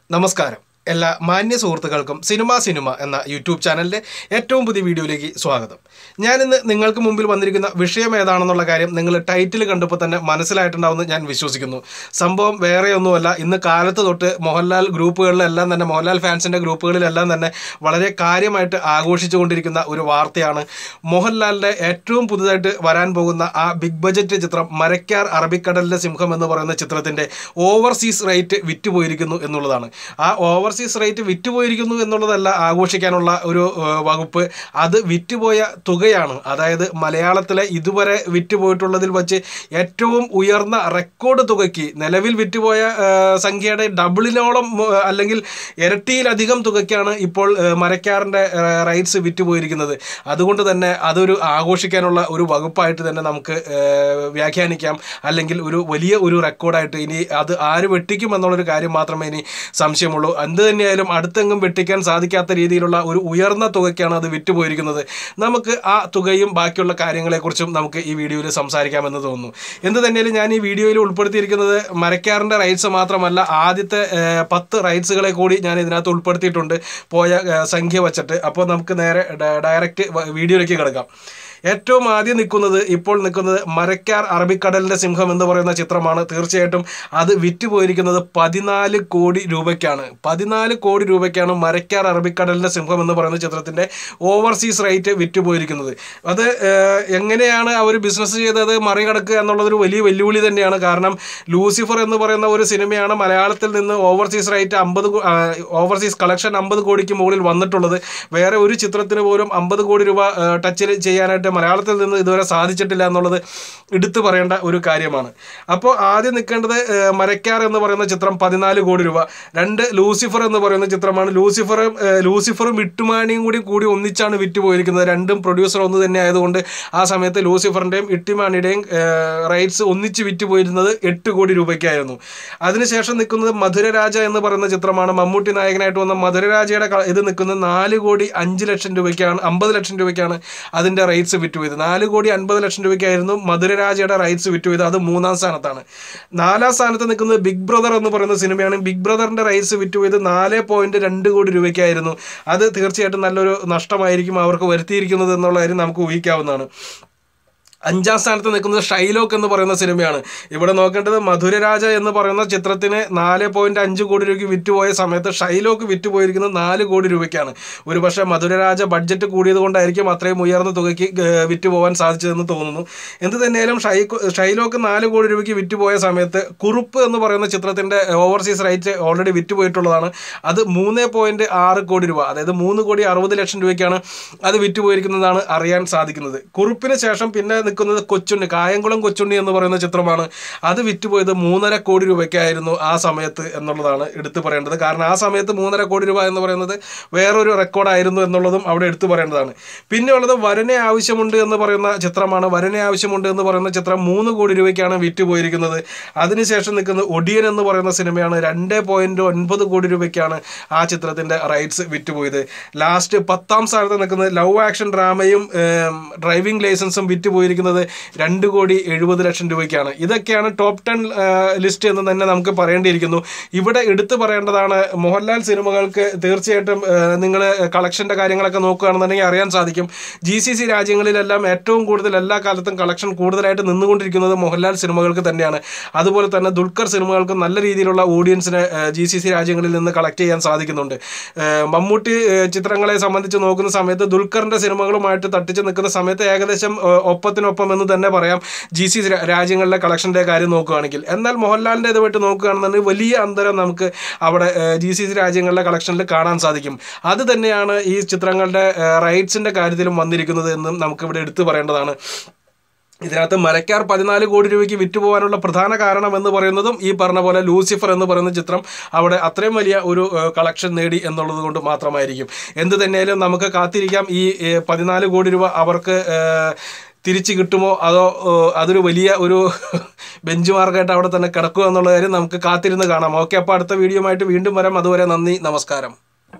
നമസ്കാരം എല്ലാ മാന്യ സുഹൃത്തുക്കൾക്കും സിനിമ സിനിമ എന്ന യൂട്യൂബ് ചാനലിൻ്റെ ഏറ്റവും പുതിയ വീഡിയോയിലേക്ക് സ്വാഗതം ഞാനിന്ന് നിങ്ങൾക്ക് മുമ്പിൽ വന്നിരിക്കുന്ന വിഷയം ഏതാണെന്നുള്ള കാര്യം നിങ്ങൾ ടൈറ്റിൽ കണ്ടപ്പോൾ തന്നെ മനസ്സിലായിട്ടുണ്ടാവുമെന്ന് ഞാൻ വിശ്വസിക്കുന്നു സംഭവം വേറെയൊന്നുമല്ല ഇന്ന് കാലത്ത് തൊട്ട് മോഹൻലാൽ ഗ്രൂപ്പുകളിലെല്ലാം തന്നെ മോഹൻലാൽ ഫാൻസിൻ്റെ ഗ്രൂപ്പുകളിലെല്ലാം തന്നെ വളരെ കാര്യമായിട്ട് ആഘോഷിച്ചുകൊണ്ടിരിക്കുന്ന ഒരു വാർത്തയാണ് മോഹൻലാലിൻ്റെ ഏറ്റവും പുതുതായിട്ട് വരാൻ പോകുന്ന ആ ബിഗ് ബജറ്റ് ചിത്രം മരക്കാർ അറബിക്കടലിൻ്റെ സിംഹം എന്ന് പറയുന്ന ചിത്രത്തിൻ്റെ ഓവർസീസ് റേറ്റ് വിറ്റുപോയിരിക്കുന്നു എന്നുള്ളതാണ് ആ ഓവർസീസ് റേറ്റ് വിറ്റുപോയിരിക്കുന്നു എന്നുള്ളതല്ല ആഘോഷിക്കാനുള്ള ഒരു ഏഹ്, വകുപ്പ് അത് വിറ്റുപോയ തുകയാണ് അതായത് മലയാളത്തിലെ ഇതുവരെ വിറ്റുപോയിട്ടുള്ളതിൽ വച്ച് ഏറ്റവും ഉയർന്ന റെക്കോർഡ് തുകയ്ക്ക് നിലവിൽ വിറ്റുപോയ ഏഹ്, സംഖ്യയുടെ ഡബിളിനോളം ഉം, അല്ലെങ്കിൽ ഇരട്ടിയിലധികം തുകയ്ക്കാണ് ഇപ്പോൾ ഏഹ്, മരക്കാറിൻ്റെ റൈറ്റ്സ് വിറ്റുപോയിരിക്കുന്നത് അതുകൊണ്ട് തന്നെ അതൊരു ആഘോഷിക്കാനുള്ള ഒരു വകുപ്പായിട്ട് തന്നെ നമുക്ക് ഏഹ്, വ്യാഖ്യാനിക്കാം അല്ലെങ്കിൽ ഒരു വലിയ ഒരു റെക്കോർഡായിട്ട് ഇനി അത് ആര് വെട്ടിക്കും എന്നുള്ളൊരു കാര്യം മാത്രമേ ഇനി സംശയമുള്ളൂ എന്ത് തന്നെയായാലും അടുത്തെങ്ങും വെട്ടിക്കാൻ സാധിക്കാത്ത രീതിയിലുള്ള ഒരു ഉയർന്ന തുകയ്ക്കാണ് അത് വിറ്റുപോയിരിക്കുന്നത് നമുക്ക് ആ തുകയും ബാക്കിയുള്ള കാര്യങ്ങളെക്കുറിച്ചും നമുക്ക് ഈ വീഡിയോയിൽ സംസാരിക്കാമെന്ന് തോന്നുന്നു എന്ത് തന്നെയാലും ഞാൻ ഈ വീഡിയോയിൽ ഉൾപ്പെടുത്തിയിരിക്കുന്നത് മരക്കാറിൻ്റെ റൈറ്റ്സ് മാത്രമല്ല ആദ്യത്തെ ഏഹ്, പത്ത് റൈറ്റ്സുകളെ കൂടി ഞാൻ ഇതിനകത്ത് ഉൾപ്പെടുത്തിയിട്ടുണ്ട് പോയ ഏഹ്, സംഖ്യ വച്ചിട്ട് അപ്പോൾ നമുക്ക് നേരെ ഡ- ഡയറക്റ്റ് വ- വീഡിയോയിലേക്ക് കിടക്കാം ഏറ്റവും ആദ്യം നിൽക്കുന്നത് ഇപ്പോൾ നിൽക്കുന്നത് മരക്കാർ അറബിക്കടലിന്റെ സിംഹം എന്ന് പറയുന്ന ചിത്രമാണ് തീർച്ചയായിട്ടും അത് വിറ്റുപോയിരിക്കുന്നത് പതിനാല് കോടി രൂപയ്ക്കാണ് പതിനാല് കോടി രൂപയ്ക്കാണ് മരക്കാർ അറബിക്കടലിന്റെ സിംഹം എന്ന് പറയുന്ന ചിത്രത്തിന്റെ ഓവർസീസ് റേറ്റ് വിറ്റുപോയിരിക്കുന്നത് അത് ഏഹ്, എങ്ങനെയാണ് അവർ ബിസിനസ് ചെയ്തത് മറികടക്കുക എന്നുള്ളതൊരു വലിയ വെല്ലുവിളി തന്നെയാണ് കാരണം ലൂസിഫർ എന്ന് പറയുന്ന ഒരു സിനിമയാണ് മലയാളത്തിൽ നിന്ന് ഓവർസീസ് റേറ്റ് അമ്പത് ഓവർസീസ് കളക്ഷൻ അമ്പത് കോടിക്ക് മുകളിൽ വന്നിട്ടുള്ളത് വേറെ ഒരു ചിത്രത്തിന് പോലും അമ്പത് കോടി രൂപ ടച്ചിൽ ചെയ്യാനായിട്ട് മലയാളത്തിൽ നിന്ന് ഇതുവരെ സാധിച്ചിട്ടില്ല എന്നുള്ളത് എടുത്തു പറയേണ്ട ഒരു കാര്യമാണ് അപ്പോൾ ആദ്യം നിൽക്കേണ്ടത് ഏഹ്, മരക്കാർ എന്ന് പറയുന്ന ചിത്രം പതിനാല് കോടി രൂപ രണ്ട് ലൂസിഫർ എന്ന് പറയുന്ന ചിത്രമാണ് ലൂസിഫറും ഏഹ്, ലൂസിഫറും ഇട്ടുമാണിയും കൂടി കൂടി ഒന്നിച്ചാണ് വിറ്റ് പോയിരിക്കുന്നത് രണ്ടും പ്രൊഡ്യൂസർ ഒന്ന് തന്നെ ആയതുകൊണ്ട് ആ സമയത്ത് ലൂസിഫറിൻ്റെയും ഇട്ടിമാണിയുടെയും റൈറ്റ്സ് ഒന്നിച്ച് വിറ്റ് പോയിരുന്നത് എട്ട് കോടി രൂപയ്ക്കായിരുന്നു അതിനുശേഷം നിൽക്കുന്നത് മധുരരാജ എന്ന് പറയുന്ന ചിത്രമാണ് മമ്മൂട്ടി നായകനായിട്ട് വന്ന മധുരരാജയുടെ ക- ഇത് നിൽക്കുന്നത് നാല് കോടി അഞ്ച് ലക്ഷം രൂപയ്ക്കാണ് അമ്പത് ലക്ഷം രൂപയ്ക്കാണ് അതിൻ്റെ റൈറ്റ്സ് വിറ്റുപോയത് നാല് കോടി അൻപത് ലക്ഷം രൂപയ്ക്കായിരുന്നു മധുരരാജയുടെ റൈറ്റ്സ് വിറ്റുപോയത് അത് മൂന്നാം സ്ഥാനത്താണ് നാലാം സ്ഥാനത്ത് നിൽക്കുന്നത് ബിഗ് ബ്രദർ എന്ന് പറയുന്ന സിനിമയാണ് ബിഗ് ബ്രദറിൻ്റെ റൈറ്റ്സ് വിറ്റുപോയത് നാല് പോയിന്റ് രണ്ട് കോടി രൂപയ്ക്കായിരുന്നു അത് തീർച്ചയായിട്ടും നല്ലൊരു നഷ്ടമായിരിക്കും അവർക്ക് വരുത്തിയിരിക്കുന്നത് എന്നുള്ള കാര്യം നമുക്ക് ഊഹിക്കാവുന്നതാണ് അഞ്ചാം സ്ഥാനത്ത് നിൽക്കുന്നത് ഷൈലോക്ക് എന്ന് പറയുന്ന സിനിമയാണ് ഇവിടെ നോക്കേണ്ടത് മധുരരാജ എന്ന് പറയുന്ന ചിത്രത്തിന് നാല് പോയിന്റ് അഞ്ച് കോടി രൂപയ്ക്ക് വിറ്റുപോയ സമയത്ത് ഷൈലോക്ക് വിറ്റുപോയിരിക്കുന്നത് നാല് കോടി രൂപയ്ക്കാണ് ഒരു പക്ഷേ മധുരരാജ ബഡ്ജറ്റ് കൂടിയത് കൊണ്ടായിരിക്കും അത്രയും ഉയർന്ന തുകയ്ക്ക് ഏഹ്, വിറ്റുപോകാൻ സാധിച്ചതെന്ന് തോന്നുന്നു എന്ത് തന്നെയാലും ഷൈ ഷൈലോക്ക് നാല് കോടി രൂപയ്ക്ക് വിറ്റുപോയ സമയത്ത് കുറുപ്പ് എന്ന് പറയുന്ന ചിത്രത്തിൻ്റെ ഓവർസീസ് റേറ്റ് ഓൾറെഡി വിറ്റുപോയിട്ടുള്ളതാണ് അത് മൂന്ന് പോയിന്റ് ആറ് കോടി രൂപ അതായത് മൂന്ന് കോടി അറുപത് ലക്ഷം രൂപയ്ക്കാണ് അത് വിറ്റുപോയിരിക്കുന്നതാണ് അറിയാൻ സാധിക്കുന്നത് കുറുപ്പിന് ശേഷം പിന്നെ നിൽക്കുന്നത് കൊച്ചുണ്ണി കായംകുളം കൊച്ചുണ്ണി എന്ന് പറയുന്ന ചിത്രമാണ് അത് വിറ്റുപോയത് മൂന്നര കോടി രൂപയ്ക്കായിരുന്നു ആ സമയത്ത് എന്നുള്ളതാണ് എടുത്തു പറയേണ്ടത് കാരണം ആ സമയത്ത് മൂന്നര കോടി രൂപ എന്ന് പറയുന്നത് വേറൊരു റെക്കോർഡായിരുന്നു എന്നുള്ളതും അവിടെ എടുത്തു പറയേണ്ടതാണ് പിന്നെ ഉള്ളത് വരനെ ആവശ്യമുണ്ട് എന്ന് പറയുന്ന ചിത്രമാണ് വരനെ ആവശ്യമുണ്ട് എന്ന് പറയുന്ന ചിത്രം മൂന്ന് കോടി രൂപയ്ക്കാണ് വിറ്റുപോയിരിക്കുന്നത് അതിനുശേഷം നിൽക്കുന്നത് ഒടിയൻ എന്ന് പറയുന്ന സിനിമയാണ് രണ്ട് പോയിന്റ് ഒൻപത് കോടി രൂപയ്ക്കാണ് ആ ചിത്രത്തിന്റെ റൈറ്റ്സ് വിറ്റുപോയത് ലാസ്റ്റ് പത്താം സ്ഥാനത്ത് നിൽക്കുന്നത് ലവ് ആക്ഷൻ ഡ്രാമയും ഡ്രൈവിംഗ് ലൈസൻസും വിറ്റുപോയിരിക്കുന്നത് രണ്ട് കോടി എഴുപത് ലക്ഷം രൂപയ്ക്കാണ് ഇതൊക്കെയാണ് ടോപ്പ് ടെൻ ലിസ്റ്റ് എന്ന് തന്നെ നമുക്ക് പറയേണ്ടിയിരിക്കുന്നു ഇവിടെ എടുത്തു പറയേണ്ടതാണ് മോഹൻലാൽ സിനിമകൾക്ക് തീർച്ചയായിട്ടും നിങ്ങൾ കളക്ഷൻ്റെ കാര്യങ്ങളൊക്കെ നോക്കുകയാണെന്നുണ്ടെങ്കിൽ അറിയാൻ സാധിക്കും ജി സി സി രാജ്യങ്ങളിലെല്ലാം ഏറ്റവും കൂടുതൽ എല്ലാ കാലത്തും കളക്ഷൻ കൂടുതലായിട്ട് നിന്നുകൊണ്ടിരിക്കുന്നത് മോഹൻലാൽ സിനിമകൾക്ക് തന്നെയാണ് അതുപോലെ തന്നെ ദുൽഖർ സിനിമകൾക്ക് നല്ല രീതിയിലുള്ള ഓഡിയൻസിനെ ജി സി സി രാജ്യങ്ങളിൽ നിന്ന് കളക്ട് ചെയ്യാൻ സാധിക്കുന്നുണ്ട് ഏഹ് മമ്മൂട്ടി ഏഹ് ചിത്രങ്ങളെ സംബന്ധിച്ച് നോക്കുന്ന സമയത്ത് ദുൽഖറിൻ്റെ സിനിമകളുമായിട്ട് തട്ടിച്ച് നിൽക്കുന്ന സമയത്ത് ഏകദേശം ഏഹ് ഒപ്പത്തിനൊപ്പം എന്ന് തന്നെ പറയാം ജി സി രാജ്യങ്ങളിലെ കളക്ഷൻ്റെ കാര്യം നോക്കുകയാണെങ്കിൽ എന്നാൽ മോഹൻലാലിൻ്റെ ഇതുമായിട്ട് നോക്കുകയാണെന്നുണ്ടെങ്കിൽ വലിയ അന്തരം നമുക്ക് അവിടെ ജി സി സി രാജ്യങ്ങളിലെ കളക്ഷനിൽ കാണാൻ സാധിക്കും അത് തന്നെയാണ് ഈ ചിത്രങ്ങളുടെ റൈറ്റ്സിൻ്റെ കാര്യത്തിലും വന്നിരിക്കുന്നത് എന്നും നമുക്കിവിടെ എടുത്തു പറയേണ്ടതാണ് ഇതിനകത്ത് മരക്കാർ പതിനാല് കോടി രൂപയ്ക്ക് വിറ്റുപോകാനുള്ള പ്രധാന കാരണം എന്ന് പറയുന്നതും ഈ പറഞ്ഞ പോലെ ലൂസിഫർ എന്ന് പറയുന്ന ചിത്രം അവിടെ അത്രയും വലിയ ഒരു കളക്ഷൻ നേടി എന്നുള്ളത് കൊണ്ട് മാത്രമായിരിക്കും എന്ത് തന്നെയാലും നമുക്ക് കാത്തിരിക്കാം ഈ ഏഹ്, പതിനാല് കോടി രൂപ അവർക്ക് ഏഹ്, തിരിച്ച് കിട്ടുമോ അതോ ഏഹ്, അതൊരു വലിയ ഒരു ബെഞ്ച് മാർക്കായിട്ട് അവിടെ തന്നെ കിടക്കുമോ എന്നുള്ള കാര്യം നമുക്ക് കാത്തിരുന്ന് കാണാം ഓക്കെ അപ്പോൾ അടുത്ത വീഡിയോ ആയിട്ട് വീണ്ടും വരാം അതുവരെ നന്ദി നമസ്കാരം